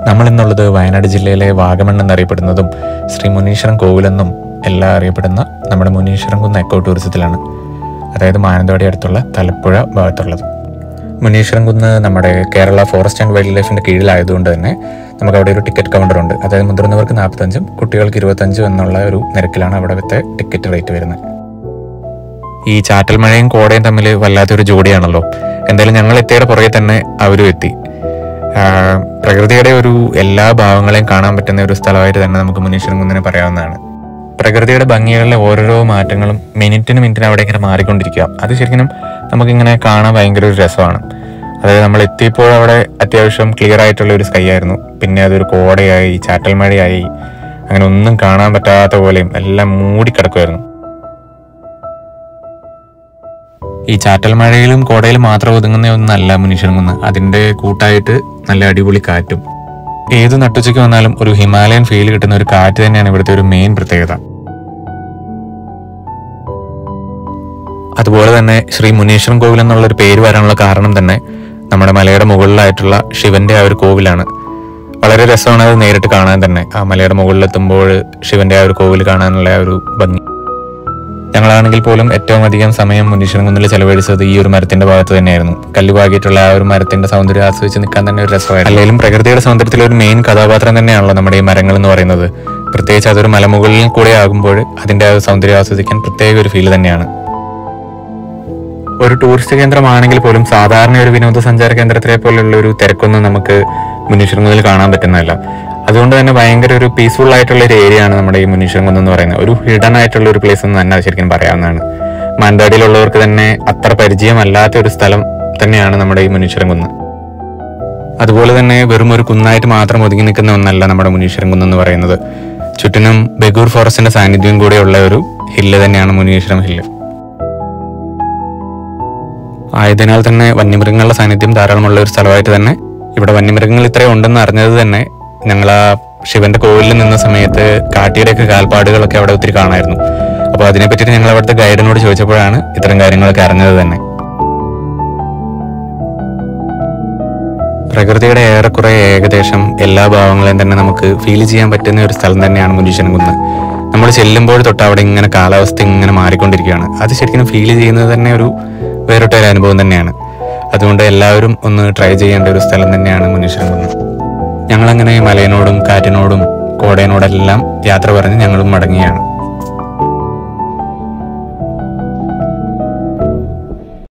നമ്മൾ ഇന്നുള്ളത് വയനാട് ജില്ലയിലെ വാഗമൺ എന്നറിയപ്പെടുന്നതും ശ്രീ മുനീശ്വരം കോവിലെന്നും എല്ലാം അറിയപ്പെടുന്ന നമ്മുടെ മുനീശ്വരം കുന്ന് എക്കോ ടൂറിസത്തിലാണ് അതായത് മാനന്തവാടി അടുത്തുള്ള തലപ്പുഴ ഭാഗത്തുള്ളത് മുനീശ്വരം കുന്ന് നമ്മുടെ കേരള ഫോറസ്റ്റ് ആൻഡ് വൈൽഡ് ലൈഫിന്റെ കീഴിലായതുകൊണ്ട് തന്നെ നമുക്ക് അവിടെ ഒരു ടിക്കറ്റ് കൗണ്ടർ ഉണ്ട് അതായത് മുതിർന്നവർക്ക് നാൽപ്പത്തഞ്ചും കുട്ടികൾക്ക് ഇരുപത്തഞ്ചും എന്നുള്ള ഒരു നിരക്കിലാണ് അവിടുത്തെ ടിക്കറ്റ് റേറ്റ് വരുന്നത് ഈ ചാറ്റൽ മഴയും കോടയും തമ്മിൽ വല്ലാത്തൊരു ജോഡിയാണല്ലോ എന്തായാലും ഞങ്ങൾ എത്തിയുടെ പുറകെ തന്നെ അവരും എത്തി ആ, പ്രകൃതിയുടെ ഒരു എല്ലാ ഭാവങ്ങളെയും കാണാൻ പറ്റുന്ന ഒരു സ്ഥലമായിട്ട് തന്നെ നമുക്ക് മുനീശ്വരൻ കുന്നിനെ പറയാവുന്നതാണ് പ്രകൃതിയുടെ ഭംഗികളിലെ ഓരോരോ മാറ്റങ്ങളും മിനിറ്റിന് മിനിറ്റിന് അവിടെ ഇങ്ങനെ മാറിക്കൊണ്ടിരിക്കുക അത് ശരിക്കും നമുക്കിങ്ങനെ കാണാൻ ഭയങ്കര ഒരു രസമാണ് അതായത് നമ്മൾ എത്തിയപ്പോൾ അവിടെ അത്യാവശ്യം ക്ലിയർ ആയിട്ടുള്ള ഒരു സ്കൈ ആയിരുന്നു പിന്നെ അതൊരു കോടയായി ചാറ്റൽ മഴയായി അങ്ങനെ ഒന്നും കാണാൻ പറ്റാത്ത പോലെയും എല്ലാം മൂടിക്കിടക്കുമായിരുന്നു ഈ ചാറ്റൽ മഴയിലും കോടയിലും മാത്രം ഒതുങ്ങുന്ന ഒന്നല്ല മുനീശ്വരൻകുന്ന് അതിന്റെ കൂട്ടായിട്ട് നല്ല അടിപൊളി കാറ്റും ഏത് നട്ടുച്ചയ്ക്ക് വന്നാലും ഒരു ഹിമാലയൻ ഫീൽ കിട്ടുന്ന ഒരു കാറ്റ് തന്നെയാണ് ഇവിടുത്തെ ഒരു മെയിൻ പ്രത്യേകത അതുപോലെ തന്നെ ശ്രീ മുനീശ്വരൻ കോവിൽ എന്നുള്ള ഒരു പേര് വരാനുള്ള കാരണം തന്നെ നമ്മുടെ മലയുടെ മുകളിലായിട്ടുള്ള ശിവന്റെ ആ ഒരു കോവിലാണ് വളരെ രസമാണ് അത് നേരിട്ട് കാണാൻ തന്നെ ആ മലയുടെ മുകളിലെത്തുമ്പോൾ ശിവന്റെ ആ ഒരു കോവിൽ കാണാനുള്ള ആ ഒരു ഭംഗി ഞങ്ങളാണെങ്കിൽ പോലും ഏറ്റവും അധികം സമയം മുനീശ്വരൻ കുന്നിൽ ചെലവഴിച്ചത് ഈ ഒരു മരത്തിന്റെ ഭാഗത്ത് തന്നെയായിരുന്നു കല്ല് പാകിയിട്ടുള്ള ആ ഒരു മരത്തിന്റെ സൗന്ദര്യം ആസ്വദിച്ച് നിൽക്കാൻ തന്നെ ഒരു രസമായിരുന്നു അല്ലെങ്കിലും പ്രകൃതിയുടെ സൗന്ദര്യത്തിലെ ഒരു മെയിൻ കഥാപാത്രം തന്നെയാണല്ലോ നമ്മുടെ ഈ മരങ്ങൾ എന്ന് പറയുന്നത് പ്രത്യേകിച്ച് അതൊരു മലമുകളിൽ കൂടെ ആകുമ്പോൾ അതിന്റെ ആ ഒരു സൗന്ദര്യം ആസ്വദിക്കാൻ പ്രത്യേക ഒരു ഫീൽ തന്നെയാണ് ഒരു ടൂറിസ്റ്റ് കേന്ദ്രമാണെങ്കിൽ പോലും സാധാരണ ഒരു വിനോദസഞ്ചാര കേന്ദ്രത്തിലെ പോലുള്ള ഒരു തിരക്കൊന്നും നമുക്ക് മുനീശ്വരംകുന്നിൽ കാണാൻ പറ്റുന്നതല്ല അതുകൊണ്ട് തന്നെ ഭയങ്കര ഒരു പീസ്ഫുൾ ആയിട്ടുള്ള ഒരു ഏരിയ ആണ് നമ്മുടെ ഈ മുനീശ്വരംകുന്ന് എന്ന് പറയുന്നത് ഒരു ഹിഡൻ ആയിട്ടുള്ള ഒരു പ്ലേസ് എന്ന് തന്നെ ശരിക്കും പറയാവുന്നതാണ് മാനന്തവാടിയിലുള്ളവർക്ക് തന്നെ അത്ര പരിചയമല്ലാത്ത ഒരു സ്ഥലം തന്നെയാണ് നമ്മുടെ ഈ മുനീശ്വരംകുന്ന് അതുപോലെ തന്നെ വെറും ഒരു കുന്നായിട്ട് മാത്രം ഒതുങ്ങി നിൽക്കുന്ന ഒന്നല്ല നമ്മുടെ മുനീശ്വരൻ കുന്ന് എന്ന് പറയുന്നത് ചുറ്റിനും ബഗൂർ ഫോറസ്റ്റിന്റെ സാന്നിധ്യം കൂടെയുള്ള ഒരു ഹില്ല് തന്നെയാണ് മുനീശ്വരം ഹില്ല് ആയതിനാൽ തന്നെ വന്യമൃഗങ്ങളുടെ സാന്നിധ്യം ധാരാളമുള്ള ഒരു സ്ഥലമായിട്ട് തന്നെ ഇവിടെ വന്യമൃഗങ്ങൾ ഇത്രയും ഉണ്ടെന്ന് അറിഞ്ഞത് തന്നെ ഞങ്ങൾ ആ ശിവന്റെ കോവിലിൽ നിന്ന സമയത്ത് കാട്ടിയുടെയൊക്കെ കാൽപ്പാടുകളൊക്കെ അവിടെ ഒത്തിരി കാണായിരുന്നു അപ്പോൾ അതിനെ പറ്റിയിട്ട് ഞങ്ങൾ അവിടുത്തെ ഗൈഡിനോട് ചോദിച്ചപ്പോഴാണ് ഇത്തരം കാര്യങ്ങളൊക്കെ അറിഞ്ഞത് തന്നെ പ്രകൃതിയുടെ ഏറെക്കുറെ ഏകദേശം എല്ലാ ഭാവങ്ങളെയും തന്നെ നമുക്ക് ഫീൽ ചെയ്യാൻ പറ്റുന്ന ഒരു സ്ഥലം തന്നെയാണ് മുനീശ്വരൻ കുന്ന് നമ്മൾ ചെല്ലുമ്പോൾ തൊട്ട് അവിടെ ഇങ്ങനെ കാലാവസ്ഥ ഇങ്ങനെ മാറിക്കൊണ്ടിരിക്കുകയാണ് അത് ശരിക്കും ഫീൽ ചെയ്യുന്നത് തന്നെ ഒരു വേറിട്ട ഒരു അനുഭവം തന്നെയാണ് അതുകൊണ്ട് എല്ലാവരും ഒന്ന് ട്രൈ ചെയ്യേണ്ട ഒരു സ്ഥലം തന്നെയാണ് മുനീശ്വരൻ കുന്ന് ഞങ്ങളങ്ങനെ മലയനോടും കാറ്റിനോടും കോടയനോടെല്ലാം യാത്ര പറഞ്ഞ് ഞങ്ങളും മടങ്ങിയാണ്